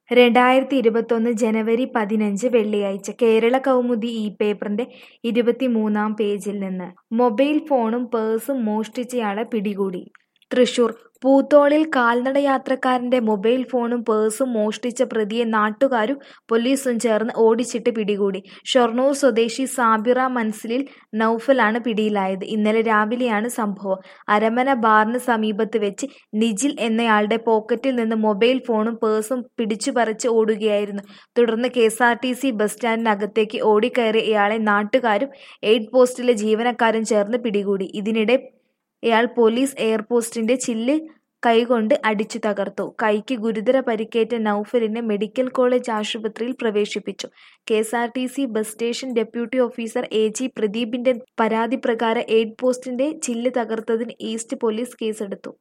രണ്ടായിരത്തി ഇരുപത്തൊന്ന് ജനുവരി പതിനഞ്ച് വെള്ളിയാഴ്ച കേരള കൗമുദി ഈ പേപ്പറിന്റെ ഇരുപത്തിമൂന്നാം പേജിൽ നിന്ന് മൊബൈൽ ഫോണും പേഴ്സും മോഷ്ടിച്ചയാളെ പിടികൂടി തൃശൂർ പൂത്തോളിൽ കാൽനടയാത്രക്കാരന്റെ മൊബൈൽ ഫോണും പേഴ്സും മോഷ്ടിച്ച പ്രതിയെ നാട്ടുകാരും പോലീസും ചേർന്ന് ഓടിച്ചിട്ട് പിടികൂടി ഷൊർണൂർ സ്വദേശി സാബിറ മൻസിലിൽ നൌഫലാണ് പിടിയിലായത് ഇന്നലെ രാവിലെയാണ് സംഭവം അരമന ബാറിന് സമീപത്ത് വെച്ച് നിജിൽ എന്നയാളുടെ പോക്കറ്റിൽ നിന്ന് മൊബൈൽ ഫോണും പേഴ്സും പിടിച്ചുപറിച്ച് ഓടുകയായിരുന്നു തുടർന്ന് K S R T C bus സ്റ്റാൻഡിനകത്തേക്ക് ഓടിക്കയറിയ ഇയാളെ നാട്ടുകാരും എയ്ഡ് പോസ്റ്റിലെ ജീവനക്കാരും ചേർന്ന് പിടികൂടി ഇതിനിടെ ഇയാൾ പോലീസ് എയർപോസ്റ്റിന്റെ ചില്ല് കൈകൊണ്ട് അടിച്ചു തകർത്തു കൈക്ക് ഗുരുതര പരിക്കേറ്റ നൌഫലിനെ മെഡിക്കൽ കോളേജ് ആശുപത്രിയിൽ പ്രവേശിപ്പിച്ചു K S R T C bus station deputy officer A G പ്രദീപിന്റെ പരാതി പ്രകാരം എയ്ഡ് പോസ്റ്റിന്റെ ചില്ല് തകർത്തതിന് ഈസ്റ്റ് പോലീസ് കേസെടുത്തു